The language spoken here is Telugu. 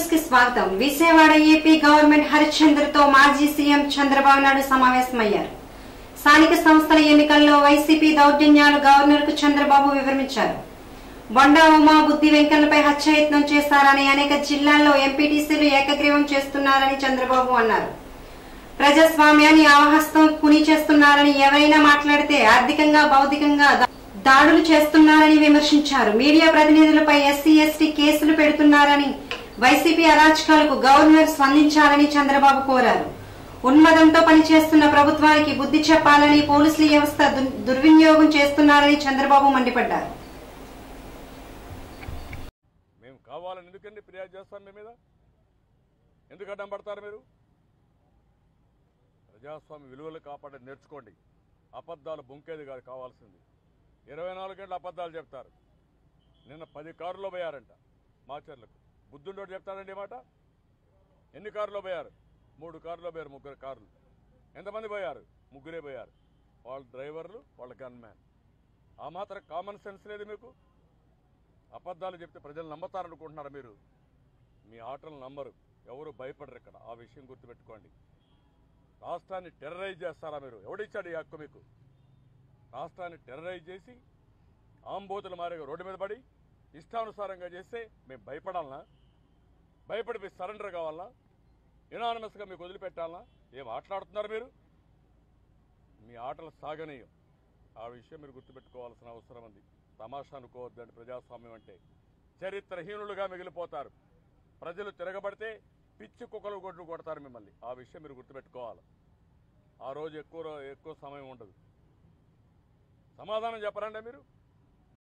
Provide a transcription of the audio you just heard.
కి స్వాగతం విజయవాడ ఏపీ గవర్నమెంట్ హరిశ్చంద్రతో మాజీ సీఎం చంద్రబాబు నాయుడు సమావేశమయ్యారు స్థానిక సంస్థల ఎన్నికల్లో వైసీపీ దౌర్జన్యాలు గవర్నర్ కు చంద్రబాబు వివరించారు బొండా ఉమా బుద్ధి వెంకన్నపై హత్యాయత్నం చేశారని అనేక జిల్లాల్లో ఎంపీటీసీలు ఏకగ్రీవం చేస్తున్నారని చంద్రబాబు అన్నారు ప్రజాస్వామ్యాన్ని అవహస్తం కుని చేస్తున్నారని ఎవరైనా మాట్లాడితే ఆర్థికంగా భౌతికంగా దా- దాడులు చేస్తున్నారని విమర్శించారు మీడియా ప్రతినిధులపై ఎస్సీ ఎస్టీ కేసులు పెడుతున్నారని వైసీపీ అరాచకాలకు గవర్నర్ స్పందించాలని చంద్రబాబు కోరారు ఉన్మదంతో పనిచేస్తున్న ప్రభుత్వానికి బుద్ధి చెప్పాలని పోలీసుల వ్యవస్థ దు- దుర్వినియోగం చేస్తున్నారని చంద్రబాబు మండిపడ్డారు మేము కావాలని ఎందుకండి ఫిర్యాదు చేస్తాం మీ మీద ఎందుకు అడ్డం పడతారు మీరు ప్రజాస్వామ్య విలువలు కాపాడే నేర్చుకోండి అబద్ధాలు బొంకేది కాదు కావాల్సింది ఇరవై నాలుగు గంటల అబద్ధాలు చెప్తారు నిన్న పది కారులో పోయారంట మాచర్లకు బుద్ధుండోడు చెప్తారండి ఈ మాట ఎన్ని కారులో పోయారు మూడు కారులో పోయారు ముగ్గురు కార్లు ఎంతమంది పోయారు ముగ్గురే పోయారు వాళ్ళ డ్రైవర్లు వాళ్ళ గన్ మ్యాన్ ఆ మాత్రం కామన్ సెన్స్ లేదు మీకు అబద్ధాలు చెప్తే ప్రజలు నమ్ముతారనుకుంటున్నారు మీరు మీ ఆటలు నమ్మరు ఎవరు భయపడరు ఇక్కడ ఆ విషయం గుర్తుపెట్టుకోండి రాష్ట్రాన్ని టెర్రరైజ్ చేస్తారా మీరు ఎవడిచ్చాడు ఈ హక్కు మీకు రాష్ట్రాన్ని టెర్రరైజ్ చేసి ఆంబోతుల మారిగా రోడ్డు మీద పడి ఇష్టానుసారంగా చేస్తే మేము భయపడాలనా భయపడి మీరు సరెండర్ కావాలా యునానమస్గా మీకు వదిలిపెట్టాలనా ఏం ఆటలాడుతున్నారు మీరు మీ ఆటలు సాగనీయం ఆ విషయం మీరు గుర్తుపెట్టుకోవాల్సిన అవసరం ఉంది తమాషా అనుకోవద్దండి ప్రజాస్వామ్యం అంటే చరిత్రహీనులుగా మిగిలిపోతారు ప్రజలు తిరగబడితే పిచ్చి కుక్కలు కొట్లు కొడతారు మిమ్మల్ని ఆ విషయం మీరు గుర్తుపెట్టుకోవాలి ఆ రోజు ఎక్కువ రో- ఎక్కువ సమయం ఉండదు సమాధానం చెప్పరండి మీరు